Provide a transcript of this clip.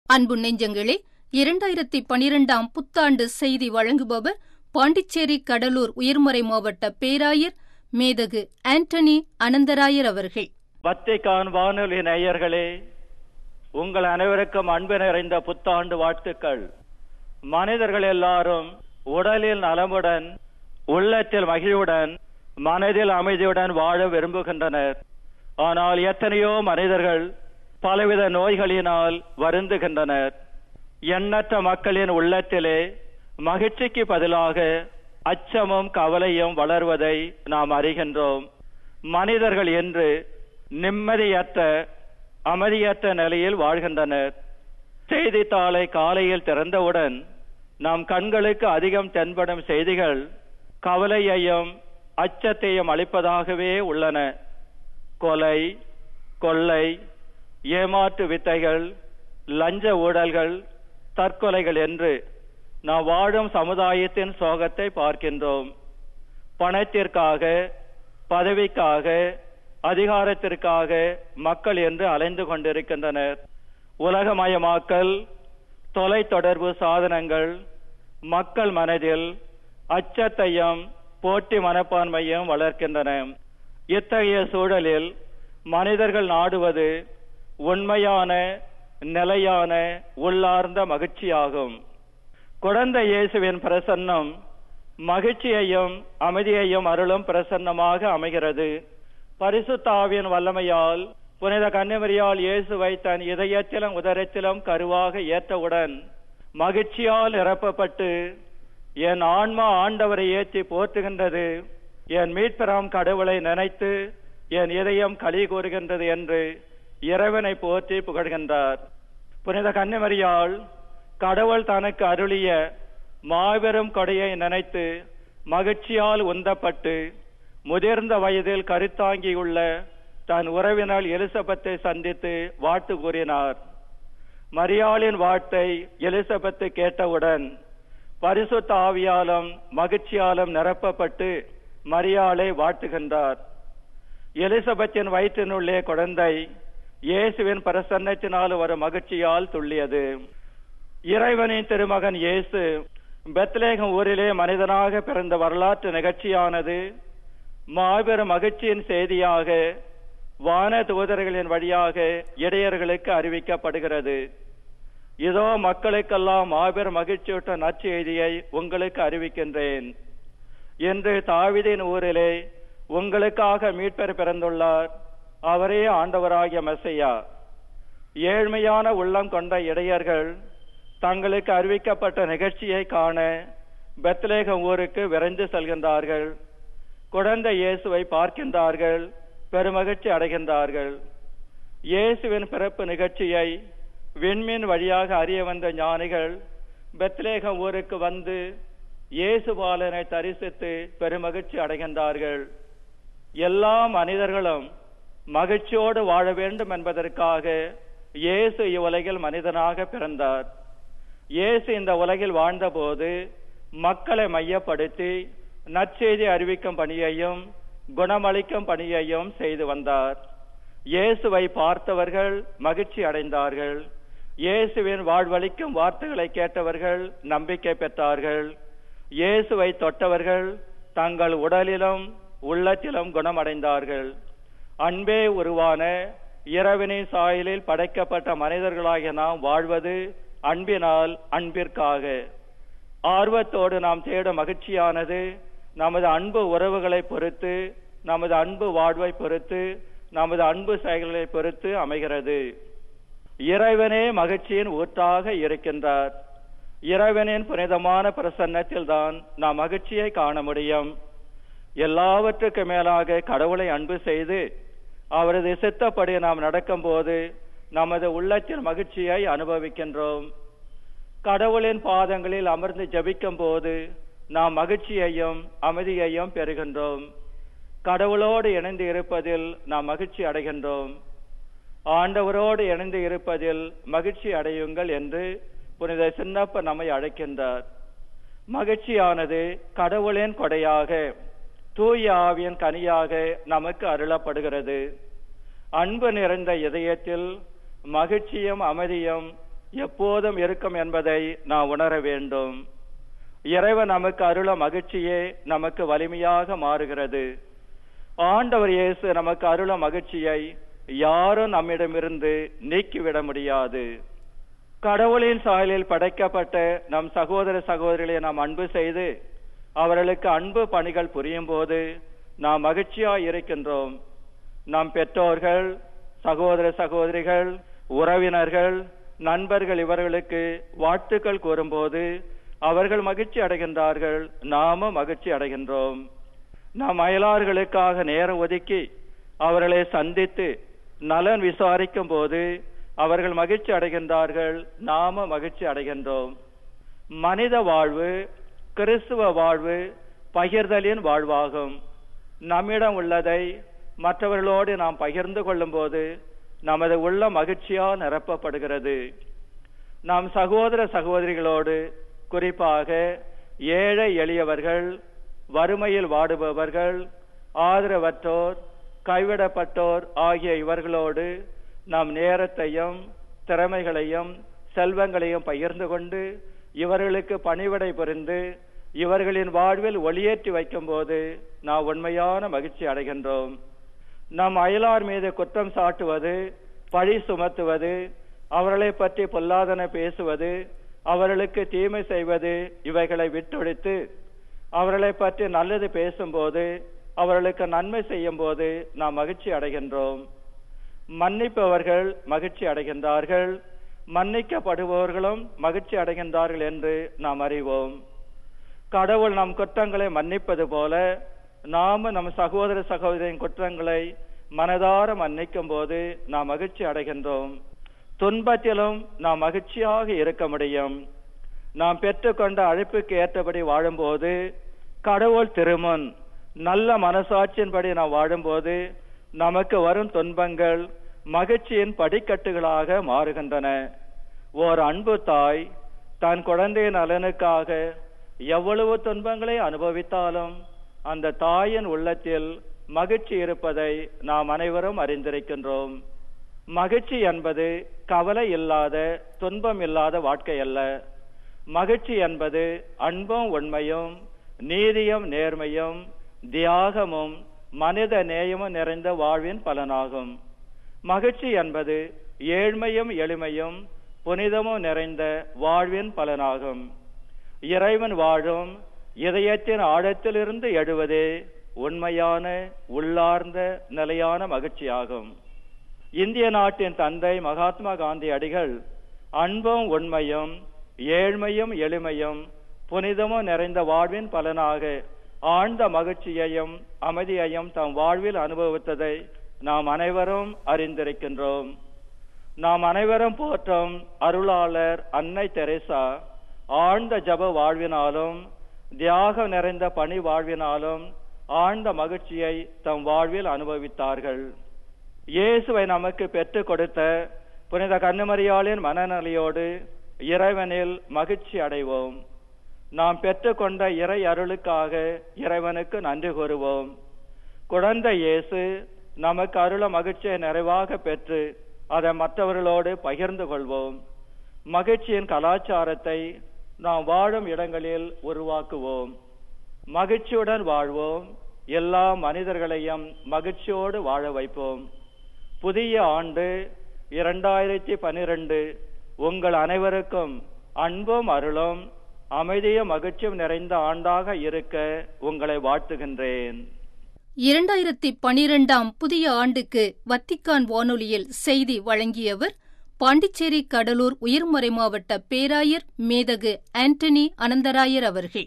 அன்பு நெஞ்சங்களே இரண்டாயிரத்தி பனிரெண்டாம் புத்தாண்டு செய்தி வழங்குபவர் பாண்டிச்சேரி கடலூர் உயர்மறை மாவட்ட பேராயர் மேதகு ஆண்டனி அனந்தராயர் அவர்கள் வத்திக்கான் வானொலி நேயர்களே உங்கள் அனைவருக்கும் அன்பு நிறைந்த புத்தாண்டு வாழ்த்துக்கள் மனிதர்கள் எல்லாரும் உடலில் நலமுடன் உள்ளத்தில் மகிழ்வுடன் மனதில் அமைதியுடன் வாழ விரும்புகின்றனர் ஆனால் எத்தனையோ மனிதர்கள் பலவித நோய்களினால் வருந்துகின்றனர் எண்ணற்ற மக்களின் உள்ளத்திலே மகிழ்ச்சிக்கு பதிலாக அச்சமும் கவலையும் வளர்வதை நாம் அறிகின்றோம் மனிதர்கள் என்று நிம்மதியற்ற அமைதியற்ற நிலையில் வாழ்கின்றனர் செய்தித்தாளை காலையில் திறந்தவுடன் நம் கண்களுக்கு அதிகம் தென்படும் செய்திகள் கவலையையும் அச்சத்தையும் அளிப்பதாகவே உள்ளன கொலை கொள்ளை ஏமாற்று வித்தைகள் லஞ்ச ஊழல்கள் தற்கொலைகள் என்று நாம் வாழும் சமுதாயத்தின் சோகத்தை பார்க்கின்றோம் பணத்திற்காக பதவிக்காக அதிகாரத்திற்காக மக்கள் என்று அலைந்து கொண்டிருக்கின்றனர் உலகமயமாக்கல் தொலைத்தொடர்பு சாதனங்கள் மக்கள் மனதில் அச்சத்தையும் போட்டி மனப்பான்மையும் வளர்க்கின்றன இத்தகைய சூழலில் மனிதர்கள் நாடுவது உண்மையான நிலையான உள்ளார்ந்த மகிழ்ச்சியாகும் குழந்தை இயேசுவின் பிரசன்னம் மகிழ்ச்சியையும் அமைதியையும் அருளும் பிரசன்னமாக அமைகிறது பரிசுத்தாவின் வல்லமையால் புனித கன்னிமரியால் இயேசுவை தன் இதயத்திலும் உதரத்திலும் கருவாக ஏற்றவுடன் மகிழ்ச்சியால் நிரப்பப்பட்டு என் ஆன்மா ஆண்டவரை ஏற்றி போற்றுகின்றது என் மீட்பெறாம் கடவுளை நினைத்து என் இதயம் களி கூறுகின்றது என்று இறைவனை போற்றி புகழ்கின்றார் புனித கன்னிமரியால் கடவுள் தனக்கு அருளிய மாபெரும் கொடையை நினைத்து மகிழ்ச்சியால் உந்தப்பட்டு முதிர்ந்த வயதில் கருத்தாங்கியுள்ள தன் உறவினால் எலிசபெத்தை சந்தித்து வாழ்த்து கூறினார் மரியாளின் வாட்டை எலிசபெத்து கேட்டவுடன் பரிசுத்த ஆவியாலும் மகிழ்ச்சியாலும் நிரப்பப்பட்டு மரியாளை வாழ்த்துகின்றார் எலிசபெத்தின் வயிற்றினுள்ளே குழந்தை இயேசுவின் பிரசன்னத்தினால் வரும் மகிழ்ச்சியால் துள்ளியது இறைவனின் திருமகன் இயேசு பெத்லேகம் ஊரிலே மனிதனாக பிறந்த வரலாற்று நிகழ்ச்சியானது மாபெரும் மகிழ்ச்சியின் செய்தியாக வான தூதர்களின் வழியாக இடையர்களுக்கு அறிவிக்கப்படுகிறது இதோ மக்களுக்கெல்லாம் மாபெரும் மகிழ்ச்சியூட்ட நற்செய்தியை உங்களுக்கு அறிவிக்கின்றேன் என்று தாவிதின் ஊரிலே உங்களுக்காக மீட்பர் பிறந்துள்ளார் அவரே ஆண்டவராகிய மெசையா ஏழ்மையான உள்ளம் கொண்ட இடையர்கள் தங்களுக்கு அறிவிக்கப்பட்ட நிகழ்ச்சியை காண பெத்லேகம் ஊருக்கு விரைந்து செல்கின்றார்கள் குழந்தை இயேசுவை பார்க்கின்றார்கள் பெருமகிழ்ச்சி அடைகின்றார்கள் இயேசுவின் பிறப்பு நிகழ்ச்சியை விண்மீன் வழியாக அறிய வந்த ஞானிகள் பெத்லேகம் ஊருக்கு வந்து இயேசு பாலனை தரிசித்து பெருமகிழ்ச்சி அடைகின்றார்கள் எல்லா மனிதர்களும் மகிழ்ச்சியோடு வாழ வேண்டும் என்பதற்காக இயேசு இவ்வுலகில் மனிதனாக பிறந்தார் இயேசு இந்த உலகில் வாழ்ந்தபோது மக்களை மையப்படுத்தி நற்செய்தி அறிவிக்கும் பணியையும் குணமளிக்கும் பணியையும் செய்து வந்தார் இயேசுவை பார்த்தவர்கள் மகிழ்ச்சி அடைந்தார்கள் இயேசுவின் வாழ்வளிக்கும் வார்த்தைகளை கேட்டவர்கள் நம்பிக்கை பெற்றார்கள் இயேசுவை தொட்டவர்கள் தங்கள் உடலிலும் உள்ளத்திலும் குணமடைந்தார்கள் அன்பே உருவான இரவினின் சாயலில் படைக்கப்பட்ட மனிதர்களாகிய நாம் வாழ்வது அன்பினால் அன்பிற்காக ஆர்வத்தோடு நாம் தேடும் மகிழ்ச்சியானது நமது அன்பு உறவுகளை பொறுத்து நமது அன்பு வாழ்வை பொறுத்து நமது அன்பு செயல்களை பொறுத்து அமைகிறது இறைவனே மகிழ்ச்சியின் ஊற்றாக இருக்கின்றார் இறைவனின் புனிதமான பிரசன்னத்தில் தான் நாம் மகிழ்ச்சியை காண முடியும் எல்லாவற்றுக்கு மேலாக கடவுளை அன்பு செய்து அவரது சித்தப்படி நாம் நடக்கும்போது நமது உள்ளத்தில் மகிழ்ச்சியை அனுபவிக்கின்றோம் கடவுளின் பாதங்களில் அமர்ந்து ஜபிக்கும் போது நாம் மகிழ்ச்சியையும் அமைதியையும் பெறுகின்றோம் கடவுளோடு இணைந்து இருப்பதில் நாம் மகிழ்ச்சி அடைகின்றோம் ஆண்டவரோடு இணைந்து இருப்பதில் மகிழ்ச்சி அடையுங்கள் என்று புனித சின்னப்ப நம்மை அழைக்கின்றார் மகிழ்ச்சியானது கடவுளின் கொடையாக தூய ஆவியின் கனியாக நமக்கு அருளப்படுகிறது அன்பு நிறைந்த இதயத்தில் மகிழ்ச்சியும் அமைதியும் எப்போதும் இருக்கும் என்பதை நாம் உணர வேண்டும் இறைவன் நமக்கு அருள மகிழ்ச்சியே நமக்கு வலிமையாக மாறுகிறது ஆண்டவர் இயேசு நமக்கு அருள மகிழ்ச்சியை யாரும் நம்மிடமிருந்து நீக்கிவிட முடியாது கடவுளின் சாயலில் படைக்கப்பட்ட நம் சகோதர சகோதரிகளை நாம் அன்பு செய்து அவர்களுக்கு அன்பு பணிகள் புரியும் போது நாம் மகிழ்ச்சியாய் இருக்கின்றோம் நம் பெற்றோர்கள் சகோதர சகோதரிகள் உறவினர்கள் நண்பர்கள் இவர்களுக்கு வாழ்த்துக்கள் கூறும்போது அவர்கள் மகிழ்ச்சி அடைகின்றார்கள் நாமும் மகிழ்ச்சி அடைகின்றோம் நாம் அயலார்களுக்காக நேரம் ஒதுக்கி அவர்களை சந்தித்து நலன் விசாரிக்கும் போது அவர்கள் மகிழ்ச்சி அடைகின்றார்கள் நாம மகிழ்ச்சி அடைகின்றோம் மனித வாழ்வு கிறிஸ்துவ வாழ்வு பகிர்தலின் வாழ்வாகும் நம்மிடம் உள்ளதை மற்றவர்களோடு நாம் பகிர்ந்து கொள்ளும் போது நமது உள்ள மகிழ்ச்சியால் நிரப்பப்படுகிறது நாம் சகோதர சகோதரிகளோடு குறிப்பாக ஏழை எளியவர்கள் வறுமையில் வாடுபவர்கள் ஆதரவற்றோர் கைவிடப்பட்டோர் ஆகிய இவர்களோடு நாம் நேரத்தையும் திறமைகளையும் செல்வங்களையும் பகிர்ந்து கொண்டு இவர்களுக்கு பணிவிடை புரிந்து இவர்களின் வாழ்வில் ஒளியேற்றி வைக்கும் போது நாம் உண்மையான மகிழ்ச்சி அடைகின்றோம் நம் அயலார் மீது குற்றம் சாட்டுவது பழி சுமத்துவது அவர்களை பற்றி பொல்லாதன பேசுவது அவர்களுக்கு தீமை செய்வது இவைகளை விட்டொழித்து அவர்களை பற்றி நல்லது பேசும்போது அவர்களுக்கு நன்மை செய்யும் போது நாம் மகிழ்ச்சி அடைகின்றோம் மன்னிப்பவர்கள் மகிழ்ச்சி அடைகின்றார்கள் மன்னிக்கப்படுபவர்களும் மகிழ்ச்சி அடைகின்றார்கள் என்று நாம் அறிவோம் கடவுள் நம் குற்றங்களை மன்னிப்பது போல நாம நம் சகோதர சகோதரின் குற்றங்களை மனதார மன்னிக்கும் போது நாம் மகிழ்ச்சி அடைகின்றோம் துன்பத்திலும் நாம் மகிழ்ச்சியாக இருக்க முடியும் நாம் பெற்றுக்கொண்ட அழைப்புக்கு ஏற்றபடி வாழும்போது கடவுள் திருமுன் நல்ல மனசாட்சியின்படி நாம் வாழும்போது நமக்கு வரும் துன்பங்கள் மகிழ்ச்சியின் படிக்கட்டுகளாக மாறுகின்றன ஓர் அன்பு தாய் தன் குழந்தையின் நலனுக்காக எவ்வளவு துன்பங்களை அனுபவித்தாலும் அந்த தாயின் உள்ளத்தில் மகிழ்ச்சி இருப்பதை நாம் அனைவரும் அறிந்திருக்கின்றோம் மகிழ்ச்சி என்பது கவலை இல்லாத துன்பம் இல்லாத வாழ்க்கை அல்ல மகிழ்ச்சி என்பது அன்பும் உண்மையும் நீதியும் நேர்மையும் தியாகமும் மனித நேயமும் நிறைந்த வாழ்வின் பலனாகும் மகிழ்ச்சி என்பது ஏழ்மையும் எளிமையும் புனிதமும் நிறைந்த வாழ்வின் பலனாகும் இறைவன் வாழும் இதயத்தின் ஆழத்திலிருந்து எழுவதே உண்மையான உள்ளார்ந்த நிலையான மகிழ்ச்சியாகும் இந்திய நாட்டின் தந்தை மகாத்மா காந்தி அடிகள் அன்பும் உண்மையும் ஏழ்மையும் எளிமையும் புனிதமும் நிறைந்த வாழ்வின் பலனாக ஆழ்ந்த மகிழ்ச்சியையும் அமைதியையும் தம் வாழ்வில் அனுபவித்ததை நாம் அனைவரும் அறிந்திருக்கின்றோம் நாம் அனைவரும் போற்றும் அருளாளர் அன்னை தெரேசா ஆழ்ந்த ஜப வாழ்வினாலும் தியாகம் நிறைந்த பணி வாழ்வினாலும் ஆழ்ந்த மகிழ்ச்சியை தம் வாழ்வில் அனுபவித்தார்கள் இயேசுவை நமக்கு பெற்றுக் கொடுத்த புனித கன்னிமரியாளின் மனநிலையோடு இறைவனில் மகிழ்ச்சி அடைவோம் நாம் பெற்றுக்கொண்ட இறை அருளுக்காக இறைவனுக்கு நன்றி கூறுவோம் குழந்தை இயேசு நமக்கு அருள மகிழ்ச்சியை நிறைவாக பெற்று அதை மற்றவர்களோடு பகிர்ந்து கொள்வோம் மகிழ்ச்சியின் கலாச்சாரத்தை நாம் வாழும் இடங்களில் உருவாக்குவோம் மகிழ்ச்சியுடன் வாழ்வோம் எல்லா மனிதர்களையும் மகிழ்ச்சியோடு வாழ வைப்போம் புதிய ஆண்டு இரண்டாயிரத்தி பனிரெண்டு உங்கள் அனைவருக்கும் அன்பும் அருளும் அமைதியும் மகிழ்ச்சியும் நிறைந்த ஆண்டாக இருக்க உங்களை வாழ்த்துகின்றேன் இரண்டாயிரத்தி பனிரெண்டாம் புதிய ஆண்டுக்கு வத்திக்கான் வானொலியில் செய்தி வழங்கியவர் பாண்டிச்சேரி கடலூர் உயர்மறை மாவட்ட பேராயர் மேதகு ஆண்டனி அனந்தராயர் அவர்கள்